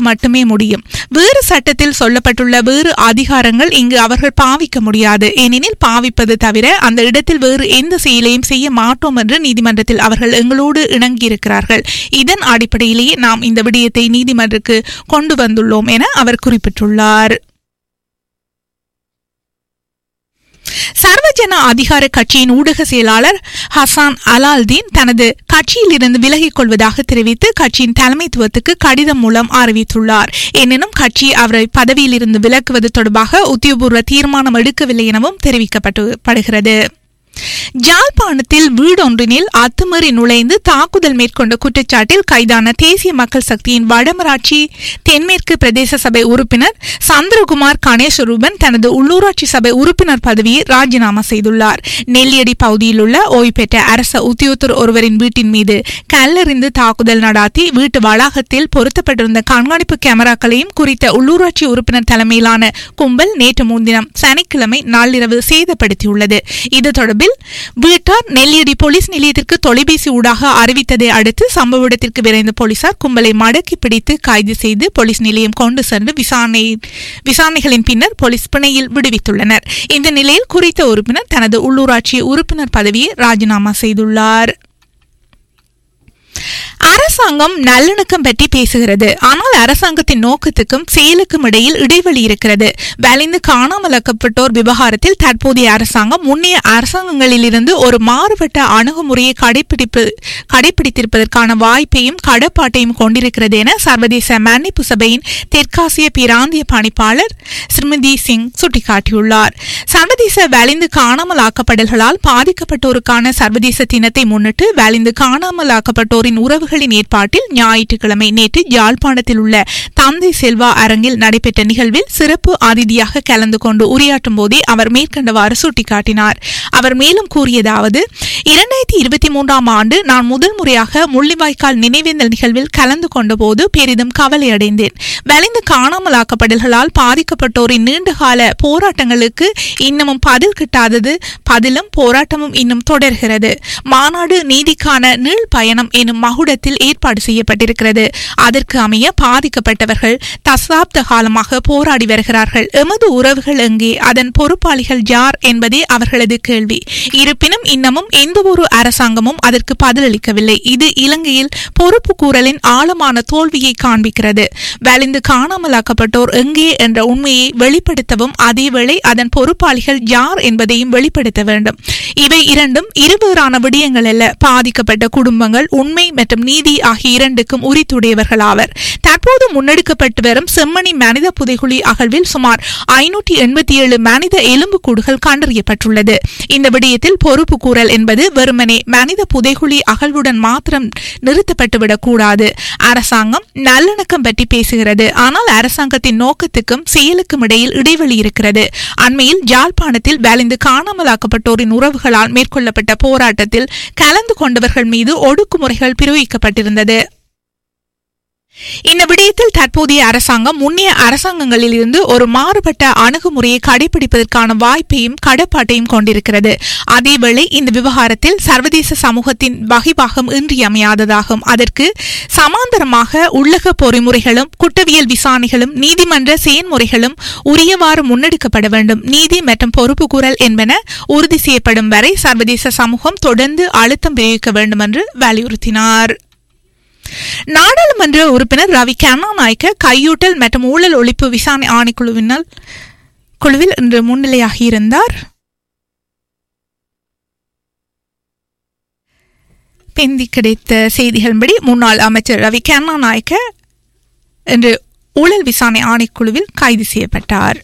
மட்டுமே முடியும் வேறு சட்டத்தில் சொல்லப்பட்டுள்ள வேறு அதிகாரங்கள் இங்கு அவர்கள் பாவிக்க முடியாது ஏனெனில் பாவிப்பது தவிர அந்த இடத்தில் வேறு எந்த செயலையும் செய்ய மாட்டோம் என்று நீதிமன்றத்தில் அவர்கள் எங்களோடு இணங்கியிருக்கிறார்கள் இதன் அடிப்படையிலேயே நாம் இந்த விடயத்தை நீதிமன்றக்கு கொண்டு வந்துள்ளோம் என அவர் குறிப்பிட்டுள்ளார் சர்வஜன அதிகார கட்சியின் ஊடக செயலாளர் ஹசான் அலால்தீன் தனது கட்சியிலிருந்து விலகிக் கொள்வதாக தெரிவித்து கட்சியின் தலைமைத்துவத்துக்கு கடிதம் மூலம் அறிவித்துள்ளார் எனினும் கட்சி அவரை பதவியிலிருந்து விலக்குவது தொடர்பாக உத்தியோகபூர்வ தீர்மானம் எடுக்கவில்லை எனவும் தெரிவிக்கப்படுகிறது ஜாழ்ப்பாணத்தில் வீடொன்றினில் அத்துமீறி நுழைந்து தாக்குதல் மேற்கொண்ட குற்றச்சாட்டில் கைதான தேசிய மக்கள் சக்தியின் வடமராட்சி தென்மேற்கு பிரதேச சபை உறுப்பினர் சந்திரகுமார் கணேஸ்வரூபன் தனது உள்ளூராட்சி சபை உறுப்பினர் பதவியை ராஜினாமா செய்துள்ளார் நெல்லியடி பகுதியில் உள்ள ஓய்வு பெற்ற அரச உத்தியோகத்தர் ஒருவரின் வீட்டின் மீது கல்லெறிந்து தாக்குதல் நடாத்தி வீட்டு வளாகத்தில் பொருத்தப்பட்டிருந்த கண்காணிப்பு கேமராக்களையும் குறித்த உள்ளூராட்சி உறுப்பினர் தலைமையிலான கும்பல் நேற்று முன்தினம் சனிக்கிழமை நள்ளிரவு சேதப்படுத்தியுள்ளது இது தொடர்பில் வீட்டார் நெல்லியடி போலீஸ் நிலையத்திற்கு தொலைபேசி ஊடாக அறிவித்ததை அடுத்து சம்பவ இடத்திற்கு விரைந்த போலீசார் கும்பலை மடக்கி பிடித்து கைது செய்து போலீஸ் நிலையம் கொண்டு சென்று விசாரணை விசாரணைகளின் பின்னர் போலீஸ் பிணையில் விடுவித்துள்ளனர் இந்த நிலையில் குறித்த உறுப்பினர் தனது உள்ளூராட்சி உறுப்பினர் பதவியை ராஜினாமா செய்துள்ளார் அரசாங்கம் நல்லிணக்கம் பற்றி பேசுகிறது ஆனால் அரசாங்கத்தின் நோக்கத்துக்கும் செயலுக்கும் இடையில் இடைவெளி இருக்கிறது வலிந்து காணாமலாக்கப்பட்டோர் விவகாரத்தில் தற்போதைய அரசாங்கம் முன்னைய அரசாங்கங்களிலிருந்து ஒரு மாறுபட்ட அணுகுமுறையை கடைபிடிப்பு கடைபிடித்திருப்பதற்கான வாய்ப்பையும் கடப்பாட்டையும் கொண்டிருக்கிறது என சர்வதேச மன்னிப்பு சபையின் தெற்காசிய பிராந்திய பணிப்பாளர் ஸ்ரீமதி சிங் சுட்டிக்காட்டியுள்ளார் சர்வதேச வலிந்து காணாமலாக்கப்படல்களால் பாதிக்கப்பட்டோருக்கான சர்வதேச தினத்தை முன்னிட்டு வலிந்து காணாமலாக்கப்பட்டோரின் உறவுகளின் ஏற்பாட்டில் ஞாயிற்றுக்கிழமை நேற்று யாழ்ப்பாணத்தில் உள்ள தந்தை செல்வா அரங்கில் நடைபெற்ற நிகழ்வில் சிறப்பு அதிதியாக கலந்து கொண்டு உரையாற்றும் போதே அவர் மேற்கண்டவாறு சுட்டிக்காட்டினார் அவர் மேலும் கூறியதாவது இரண்டாயிரத்தி இருபத்தி மூன்றாம் ஆண்டு நான் முதல் முறையாக முள்ளிவாய்க்கால் நினைவேந்தல் நிகழ்வில் கலந்து கொண்டபோது பெரிதும் கவலையடைந்தேன் வலிந்து காணாமலாக்கப்படல்களால் பாதிக்கப்பட்டோரின் நீண்டகால போராட்டங்களுக்கு இன்னமும் பதில் கிட்டாதது பதிலும் போராட்டமும் இன்னும் தொடர்கிறது மாநாடு நீதிக்கான நீள் பயணம் எனும் மகுடத்தில் ஏற்பாடு செய்யப்பட்டிருக்கிறது அதற்கு அமைய பாதிக்கப்பட்டவர்கள் தசாப்த காலமாக போராடி வருகிறார்கள் எமது உறவுகள் எங்கே அதன் பொறுப்பாளிகள் யார் என்பதே அவர்களது கேள்வி இருப்பினும் இன்னமும் எந்தவொரு அரசாங்கமும் அதற்கு பதிலளிக்கவில்லை இது இலங்கையில் பொறுப்பு கூறலின் ஆழமான தோல்வியை காண்பிக்கிறது வலிந்து காணாமலாக்கப்பட்டோர் எங்கே என்ற உண்மையை வெளிப்படுத்தவும் அதேவேளை அதன் பொறுப்பாளிகள் யார் என்பதையும் வெளிப்படுத்த வேண்டும் இவை இரண்டும் இருவேறான விடயங்கள் அல்ல பாதிக்கப்பட்ட குடும்பங்கள் உண்மை மற்றும் நீதி ஆகிய இரண்டுக்கும் உரித்துடையவர்கள் ஆவர் தற்போது முன்னெடுக்கப்பட்டு வரும் செம்மணி மனித புதைகுழி அகழ்வில் சுமார் ஐநூற்றி எண்பத்தி ஏழு மனித எலும்புக்கூடுகள் கண்டறியப்பட்டுள்ளது இந்த விடயத்தில் பொறுப்பு கூறல் என்பது வெறுமனே மனித புதைகுழி அகழ்வுடன் மாத்திரம் நிறுத்தப்பட்டுவிடக் கூடாது அரசாங்கம் நல்லிணக்கம் பற்றி பேசுகிறது ஆனால் அரசாங்கத்தின் நோக்கத்துக்கும் செயலுக்கும் இடையில் இடைவெளி இருக்கிறது அண்மையில் ஜாழ்ப்பாணத்தில் வலிந்து காணாமலாக்கப்பட்டோரின் உறவுகளால் மேற்கொள்ளப்பட்ட போராட்டத்தில் கலந்து கொண்டவர்கள் மீது ஒடுக்குமுறைகள் பிரயோகிக்கப்பட்டிருந்தது இந்த விடயத்தில் தற்போதைய அரசாங்கம் முன்னைய அரசாங்கங்களில் இருந்து ஒரு மாறுபட்ட அணுகுமுறையை கடைபிடிப்பதற்கான வாய்ப்பையும் கடப்பாட்டையும் கொண்டிருக்கிறது அதேவேளை இந்த விவகாரத்தில் சர்வதேச சமூகத்தின் வகைபாகம் இன்றியமையாததாகும் அதற்கு சமாந்தரமாக உள்ளக பொறிமுறைகளும் குற்றவியல் விசாரணைகளும் நீதிமன்ற செயன்முறைகளும் உரியவாறு முன்னெடுக்கப்பட வேண்டும் நீதி மற்றும் பொறுப்பு கூறல் என்பன உறுதி செய்யப்படும் வரை சர்வதேச சமூகம் தொடர்ந்து அழுத்தம் பிரயோகிக்க வேண்டும் என்று வலியுறுத்தினார் நாடாளுமன்ற உறுப்பினர் ரவி கருணாநாயக்க கையூட்டல் மற்றும் ஊழல் ஒழிப்பு விசாரணை ஆணைக்குழுவினால் குழுவில் இன்று முன்னிலையாகியிருந்தார் பிந்தி கிடைத்த செய்திகளின்படி முன்னாள் அமைச்சர் ரவி கருணாநாயக்க இன்று ஊழல் விசாரணை ஆணைக்குழுவில் கைது செய்யப்பட்டார்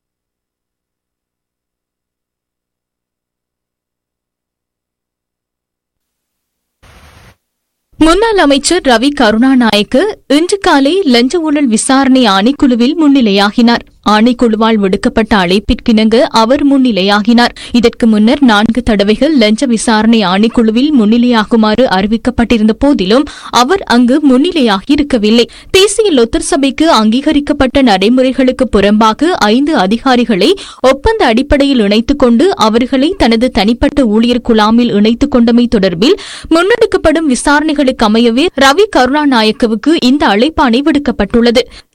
முன்னாள் அமைச்சர் ரவி கருணாநாயக்க இன்று காலை லஞ்ச ஊழல் விசாரணை ஆணைக்குழுவில் முன்னிலையாகினார் ஆணைக்குழுவால் விடுக்கப்பட்ட அழைப்பிற்கிணங்க அவர் முன்னிலையாகினார் இதற்கு முன்னர் நான்கு தடவைகள் லஞ்ச விசாரணை ஆணைக்குழுவில் முன்னிலையாகுமாறு அறிவிக்கப்பட்டிருந்த போதிலும் அவர் அங்கு முன்னிலையாகி இருக்கவில்லை தேசிய லொத்தர் சபைக்கு அங்கீகரிக்கப்பட்ட நடைமுறைகளுக்கு புறம்பாக ஐந்து அதிகாரிகளை ஒப்பந்த அடிப்படையில் இணைத்துக் கொண்டு அவர்களை தனது தனிப்பட்ட ஊழியர் குழாமில் இணைத்துக் கொண்டமை தொடர்பில் முன்னெடுக்கப்படும் விசாரணைகளுக்கு அமையவே ரவி கருணாநாயக்கவுக்கு இந்த அழைப்பாணை விடுக்கப்பட்டுள்ளது